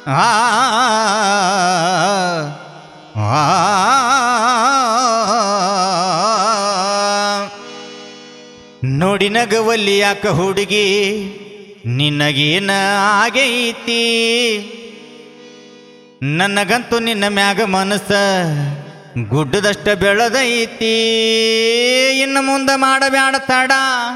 ಆ ಆ ನೋಡಿ ನಗವಲ್ಲಿ ಯಾಕ ಹುಡುಗಿ ನಿನಗೇನ ಆಗೈತಿ ನನಗಂತೂ ನಿನ್ನ ಮ್ಯಾಗ ಮನಸ್ಸ ಗುಡ್ಡದಷ್ಟ ಬೆಳೆದೈತಿ ಇನ್ನು ಮುಂದೆ ಮಾಡಬ್ಯಾಡ ತಡ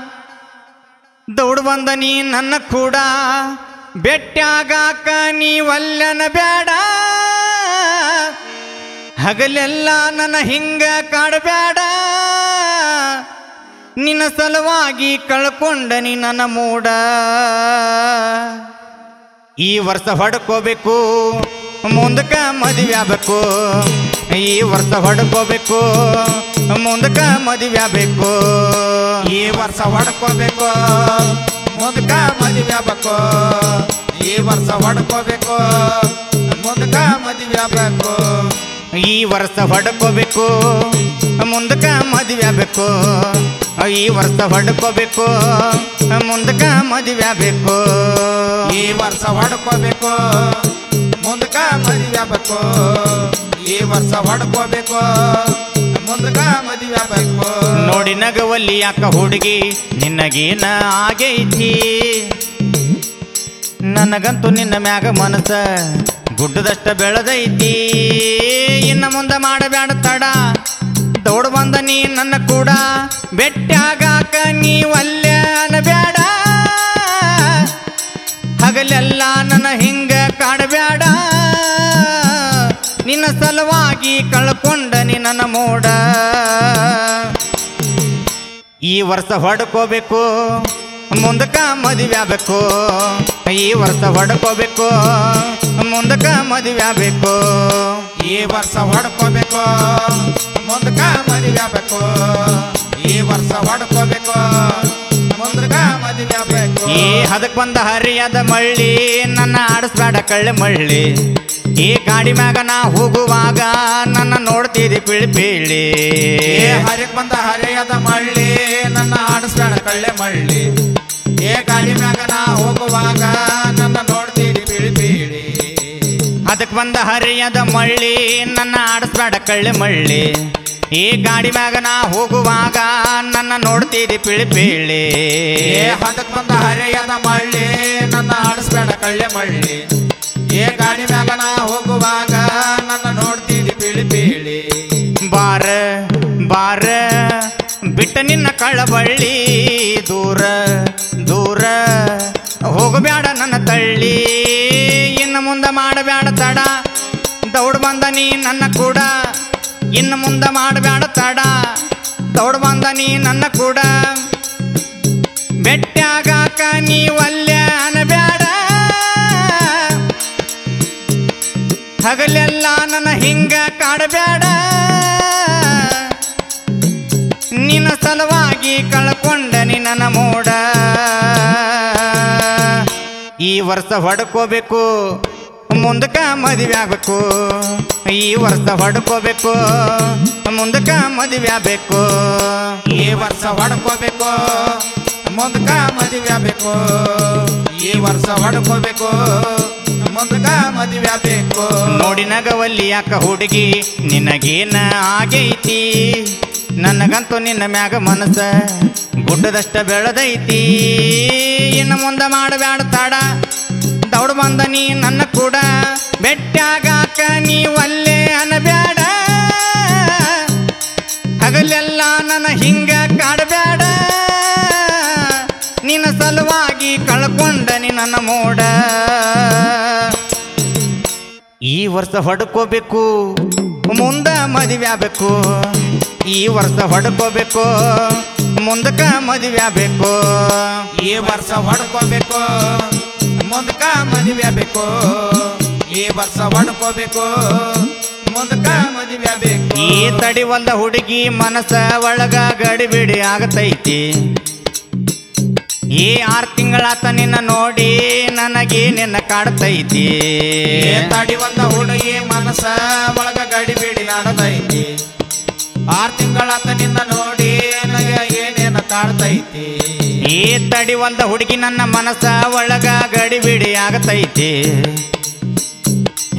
ದೌಡ್ ಬಂದ ನೀ ನನ್ನ ಕೂಡ ಬೆಟ್ಟಾಗಾಕ ನೀ ಒಲ್ಲನ ಬೇಡ ಹಗಲೆಲ್ಲ ನನ್ನ ಹಿಂಗ ಕಾಡಬೇಡ ನಿನ್ನ ಸಲುವಾಗಿ ಕಳ್ಕೊಂಡ ನೀ ನನ್ನ ಮೂಡ ಈ ವರ್ಷ ಹೊಡ್ಕೋಬೇಕು ಮುಂದಕ್ಕ ಮದುವೆ ಆಗ್ಬೇಕು ಈ ವರ್ಷ ಹೊಡ್ಕೋಬೇಕು ಮುಂದಕ್ಕ ಮದುವೆ ಆಗ್ಬೇಕು ಈ ವರ್ಷ ಹೊಡ್ಕೋಬೇಕು ಮುಂದಕ ಮದುವೆ ಆಗ್ಬೇಕು ಈ ವರ್ಷ ಹೊಡ್ಕೋಬೇಕು ಮುಂದಕ ಮದುವೆ ಆಗ್ಬೇಕು ಈ ವರ್ಷ ಹೊಡ್ಕೋಬೇಕು ಮುಂದಕ್ಕ ಮದುವೆ ಆಗ್ಬೇಕು ಈ ವರ್ಷ ಹೊಡ್ಕೋಬೇಕು ಮುಂದಕ್ಕ ಮದುವೆ ಆಗ್ಬೇಕು ಈ ವರ್ಷ ಹೊಡ್ಕೋಬೇಕು ಮುಂದಕ ಮದುವೆ ಆಗ್ಬೇಕು ಈ ವರ್ಷ ಹೊಡ್ಕೋಬೇಕು ಮುಂದಕ ಮದುವೆ ಆಗ್ಬೇಕು ನೋಡಿ ನಗವಲ್ಲಿ ಯಾಕ ಹುಡುಗಿ ನಿನಗೇನ ಆಗೈತಿ ನನಗಂತೂ ನಿನ್ನ ಮ್ಯಾಗ ಮನಸ್ಸ ಗುಡ್ಡದಷ್ಟ ಬೆಳೆದೈತಿ ಇನ್ನು ಮುಂದೆ ಮಾಡಬೇಡ ತಡ ದೌಡ್ ಬಂದ ನೀ ನನ್ನ ಕೂಡ ಬೆಟ್ಟಾಗಾಕ ನೀ ಒಲ್ಲೆ ಅನಬೇಡ ಹಗಲೆಲ್ಲ ನನ್ನ ಹಿಂಗ ಕಾಡಬೇಡ ನಿನ್ನ ಸಲುವಾಗಿ ಕಳ್ಕೊಂಡ ನೀ ನನ್ನ ಮೋಡ ಈ ವರ್ಷ ಹೊಡ್ಕೋಬೇಕು ಮುಂದಕ್ಕ ಮದುವೆ ಆಗ್ಬೇಕು ಈ ವರ್ಷ ಹೊಡ್ಕೋಬೇಕು ಮುಂದಕ್ಕ ಮದುವೆ ಆಗ್ಬೇಕು ಈ ವರ್ಷ ಹೊಡ್ಕೋಬೇಕು ಮುಂದಕ ಮದುವೆ ಆಗ್ಬೇಕು ಈ ವರ್ಷ ಹೊಡ್ಕೋಬೇಕು ಮುಂದಕ ಮದುವೆ ಆಗ್ಬೇಕು ಈ ಹದಕ್ ಬಂದ ಹರಿಯದ ಮಳ್ಳಿ ನನ್ನ ಆಡಿಸ್ಬೇಡ ಕಳ್ಳೆ ಮಳ್ಳಿ ಈ ಗಾಡಿ ಮ್ಯಾಗ ನಾ ಹೋಗುವಾಗ ನನ್ನ ನೋಡ್ತಿದ್ದಿ ಪಿಳಿ ಪಿಳಿ ಏ ಹರಿಕ್ ಬಂದ ಹರಿಯದ ಮಳ್ಳಿ ನನ್ನ ಆಡಿಸ್ಬೇಡ ಕಳ್ಳೆ ಮಳ್ಳಿ ಏ ಗಾಡಿ ಮ್ಯಾಗ ನಾ ಹೋಗುವಾಗ ನನ್ನ ನೋಡ್ತೀರಿ ಬೀಳಿ ಬೀಳಿ ಅದಕ್ಕೆ ಬಂದ ಹರಿಯದ ಮಳ್ಳಿ ನನ್ನ ಆಡಿಸ್ಬೇಡ ಕಳ್ಳೆ ಮಳ್ಳಿ ಈ ಗಾಡಿ ಮ್ಯಾಗ ನಾ ಹೋಗುವಾಗ ನನ್ನ ನೋಡ್ತಿದ್ದಿ ಪಿಳಿ ಪಿಳಿ ಏ ಹದಕ್ ಬಂದ ಹರಿಯದ ಮಳ್ಳಿ ನನ್ನ ಆಡಿಸ್ಬೇಡ ಕಳ್ಳೆ ಮಳ್ಳಿ ಏ ಗಾಡಿ ಮ್ಯಾಗ ನಾ ಹೋಗುವಾಗ ನನ್ನ ನೋಡ್ತೀರಿ ಬೀಳಿ ಬೀಳಿ ಬಾರ ಬಾರ ಬಿಟ್ಟ ನಿನ್ನ ಕಳಬಳ್ಳಿ ದೂರ ದೂರ ಹೋಗಬೇಡ ನನ್ನ ತಳ್ಳಿ ಇನ್ನು ಮುಂದೆ ಮಾಡಬೇಡ ತಡ ದೌಡ್ ಬಂದ ನೀ ನನ್ನ ಕೂಡ ಇನ್ನು ಮುಂದೆ ಮಾಡಬೇಡ ತಡ ದೌಡ್ ಬಂದ ನೀ ನನ್ನ ಕೂಡ ಬೆಟ್ಟಾಗಾಕ ನೀ ಒಲ್ಲೆ ಅನಬೇಡ ಹಗಲೆಲ್ಲ ನನ್ನ ಹಿಂಗ ಕಾಡಬೇಡ ನಿನ್ನ ಸಲುವಾಗಿ ಕಳ್ಕೊಂಡ ನಿನ್ನ ಮೋಡ ಈ ವರ್ಷ ಹೊಡ್ಕೋಬೇಕು ಮುಂದಕ್ಕ ಮದುವೆ ಆಗ್ಬೇಕು ಈ ವರ್ಷ ಹೊಡ್ಕೋಬೇಕು ಮುಂದಕ್ಕ ಮದುವೆ ಆಗ್ಬೇಕು ಈ ವರ್ಷ ಹೊಡ್ಕೋಬೇಕು ಮುಂದಕ ಮದುವೆ ಆಗ್ಬೇಕು ಈ ವರ್ಷ ಹೊಡ್ಕೋಬೇಕು ಮುಂದಕ ಮದುವೆ ಆಗ್ಬೇಕು ನೋಡಿ ನಗವಲ್ಲಿ ಯಾಕ ಹುಡುಗಿ ನಿನಗೇನ ಆಗೈತಿ ನನಗಂತೂ ನಿನ್ನ ಮ್ಯಾಗ ಮನಸ್ಸ ಗುಡ್ಡದಷ್ಟ ಬೆಳೆದೈತಿ ಇನ್ನು ಮುಂದೆ ಮಾಡಬೇಡ ತಾಡ ದೌಡ್ ಬಂದ ನೀ ನನ್ನ ಕೂಡ ಬೆಟ್ಟಾಗಾಕ ನೀ ಒಲ್ಲೆ ಅನಬೇಡ ಹಗಲೆಲ್ಲ ನನ್ನ ಹಿಂಗ ಕಾಡಬೇಡ ನಿನ್ನ ಸಲುವಾಗಿ ಕಳ್ಕೊಂಡ ನೀ ನನ್ನ ಮೋಡ ಈ ವರ್ಷ ಹೊಡ್ಕೋಬೇಕು ಮುಂದ ಮದುವೆ ಆಗ್ಬೇಕು ಈ ವರ್ಷ ಹೊಡ್ಕೋಬೇಕು ಮುಂದಕ್ಕ ಮದುವೆ ಆಗ್ಬೇಕು ಈ ವರ್ಷ ಹೊಡ್ಕೋಬೇಕು ಮುಂದಕ ಮದುವೆ ಆಗ್ಬೇಕು ಈ ವರ್ಷ ಹೊಡ್ಕೋಬೇಕು ಮುಂದಕ ಮದುವೆ ಆಗ್ಬೇಕು ಈ ತಡಿವಲ್ದ ಹುಡುಗಿ ಮನಸ್ಸ ಒಳಗ ಗಡಿಬಿಡಿ ಆಗತೈತಿ ಈ ಆರು ತಿಂಗಳಾತ ನಿನ್ನ ನೋಡಿ ನನಗೆ ನಿನ್ನ ಕಾಡ್ತೈತಿ ಏ ತಡಿ ಒಂದ ಹುಡುಗಿ ಮನಸ್ಸ ಒಳಗ ಗಡಿ ಬಿಡಿ ನಾಡದೈತಿ ಆರ್ ತಿಂಗಳಾತ ನಿನ್ನ ನೋಡಿ ನನಗೆ ಏನೇನ ಕಾಡ್ತೈತಿ ಈ ತಡಿವಲ್ದ ಹುಡುಗಿ ನನ್ನ ಮನಸ್ಸ ಒಳಗ ಗಡಿಬಿಡಿ ಆಗತೈತಿ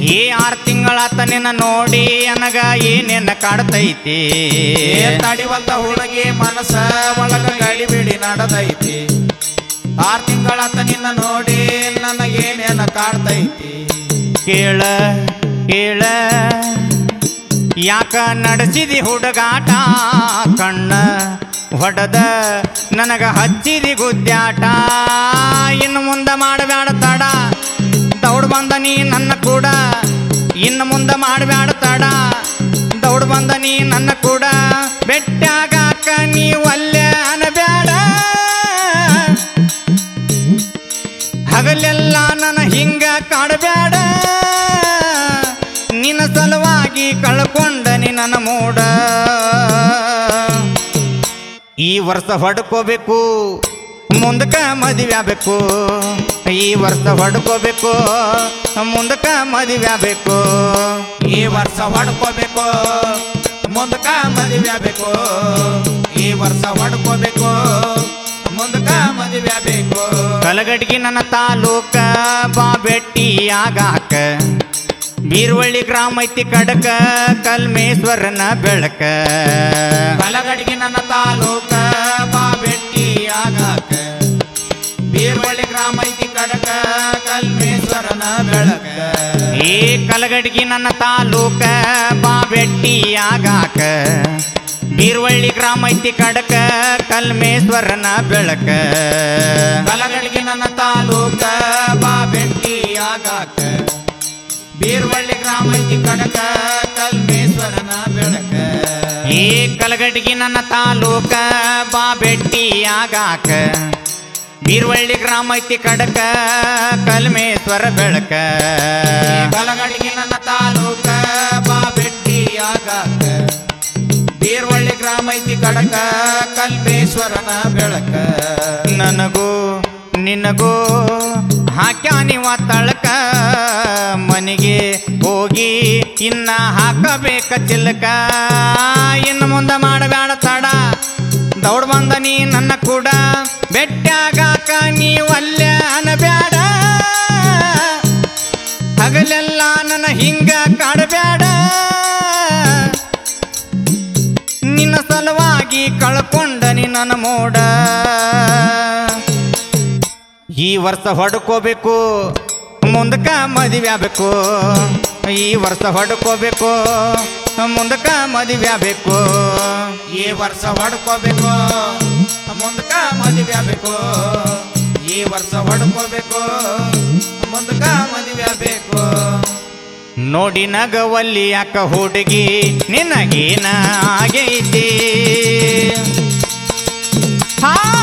ಈ ಆರು ತಿಂಗಳಾತ ನಿನ್ನ ನೋಡಿ ನನಗ ಏನೇನ ಕಾಡ್ತೈತಿ ಏ ತಡಿವಲ್ದ ಹುಡುಗಿ ಮನಸ ಒಳಗ ಗಡಿಬಿಡಿ ನಡೆದೈತಿ ಆರ್ ತಿಂಗಳತ್ತ ನಿನ್ನ ನೋಡಿ ನನಗೇನೇನ ಕಾಡ್ತೈತಿ ಕೇಳ ಕೇಳ ಯಾಕ ನಡೆಸಿದಿ ಹುಡುಗಾಟ ಕಣ್ಣ ಹೊಡೆದ ನನಗ ಹಚ್ಚಿದಿ ಗುದ್ದಾಟ ಇನ್ನು ಮುಂದೆ ಮಾಡಬೇಡ ತಡ ದೌಡ್ ಬಂದ ನೀ ನನ್ನ ಕೂಡ ಇನ್ನು ಮುಂದೆ ಮಾಡಬೇಡ ತಡ ದೌಡ್ ಬಂದ ನೀ ನನ್ನ ಕೂಡ ಬೆಟ್ಟಾಗಾಕ ನೀ ಒಲ್ಲೆ ಅನಬೇಡ ಹಗಲೆಲ್ಲ ನನ್ನ ಹಿಂಗ ಕಾಡಬೇಡ ನಿನ್ನ ಸಲುವಾಗಿ ಕಳ್ಕೊಂಡ ನನ್ನ ಮೂಡ ಈ ವರ್ಷ ಹೊಡ್ಕೋಬೇಕು ಮುಂದಕ್ಕ ಮದುವೆ ಆಗ್ಬೇಕು ಈ ವರ್ಷ ಹೊಡ್ಕೋಬೇಕು ಮುಂದಕ್ಕ ಮದುವೆ ಆಗ್ಬೇಕು ಈ ವರ್ಷ ಹೊಡ್ಕೋಬೇಕು ಮುಂದಕ ಮದುವೆ ಆಗ್ಬೇಕು ಈ ವರ್ಷ ಹೊಡ್ಕೋಬೇಕು ಮುಂದಕ ಮದುವೆ ಆಗ್ಬೇಕು ಕಲಗಡ್ಗಿ ನನ್ನ ತಾಲೂಕ ಬಾ ಬೆಟ್ಟಿ ಆಗಾಕ ಬೀರ್ವಳ್ಳಿ ಗ್ರಾಮ ಐತಿ ಕಡಕ ಕಲ್ಮೇಶ್ವರನ ಬೆಳಕ ಬಲಗಡಿಗೆ ನನ್ನ ತಾಲೂಕ ಬಾ ಬೆಟ್ಟಿ ಆಗಾಕ ಬೀರ್ವಳ್ಳಿ ಗ್ರಾಮ ಐತಿ ಕಡಕ ಕಲ್ಮೇಶ್ವರನ ಬೆಳಕ ಈ ಕಲಗಡ್ಗಿ ನನ್ನ ತಾಲೂಕ ಬಾ ಬೆಟ್ಟಿ ಆಗಾಕ ಬೀರ್ವಳ್ಳಿ ಗ್ರಾಮ ಐತಿ ಕಡಕ ಕಲ್ಮೇಶ್ವರನ ಬೆಳಕ ಬಲಗಡಿಗೆ ನನ್ನ ತಾಲೂಕ ಬಾ ಬೆಟ್ಟಿ ಆಗಾಕ ಬೀರ್ವಳ್ಳಿ ಗ್ರಾಮ ಐತಿ ಕಡಕ ಕಲ್ಮೇಶ್ವರನ ಬೆಳಕ ಈ ಕಲಗಡ್ಗಿ ನನ್ನ ತಾಲೂಕ ಬಾ ಬೆಟ್ಟಿ ಆಗಾಕ ಬೀರ್ವಳ್ಳಿ ಗ್ರಾಮ ಐತಿ ಕಡಕ ಕಲ್ಮೇಶ್ವರ ಬೆಳಕ ಬಲಗಡಿಗೆ ನನ್ನ ತಾಲೂಕ ಬಾ ಬೆಟ್ಟಿ ಆಗಾಕ ಬೀರ್ವಳ್ಳಿ ಗ್ರಾಮ ಐತಿ ಕಡಕ ಕಲ್ಮೇಶ್ವರನ ಬೆಳಕ ನನಗೂ ನಿನಗೂ ಹಾಕ್ಯಾನಿವ ತಳಕ ಮನೆಗೆ ಹೋಗಿ ಇನ್ನ ಹಾಕಬೇಕ ಚಿಲ್ಕ ಇನ್ನು ಮುಂದೆ ಮಾಡಬೇಡ ತಡ ದೌಡ್ ಬಂದ ನೀ ನನ್ನ ಕೂಡ ಬೆಟ್ಟಾಗಾಕ ನೀ ಒಲ್ಲೆ ಅನಬೇಡ ಹಗಲೆಲ್ಲ ನನ್ನ ಹಿಂಗ ಕಾಡಬೇಡ ನಿನ್ನ ಸಲುವಾಗಿ ಕಳ್ಕೊಂಡ ನೀ ನನ್ನ ಮೋಡ ಈ ವರ್ಷ ಹೊಡ್ಕೋಬೇಕು ಮುಂದಕ್ಕ ಮದುವೆ ಆಗ್ಬೇಕು ಈ ವರ್ಷ ಹೊಡ್ಕೋಬೇಕು ಮುಂದಕ್ಕ ಮದುವೆ ಆಗ್ಬೇಕು ಈ ವರ್ಷ ಹೊಡ್ಕೋಬೇಕು ಮುಂದಕ ಮದುವೆ ಆಗ್ಬೇಕು ಈ ವರ್ಷ ಹೊಡ್ಕೋಬೇಕು ಮುಂದಕ ಮದುವೆ ಆಗ್ಬೇಕು ನೋಡಿ ನಗವಲ್ಲಿ ಯಾಕ ಹುಡುಗಿ ನಿನಗೇನ ಆಗೈತಿ ಹಾ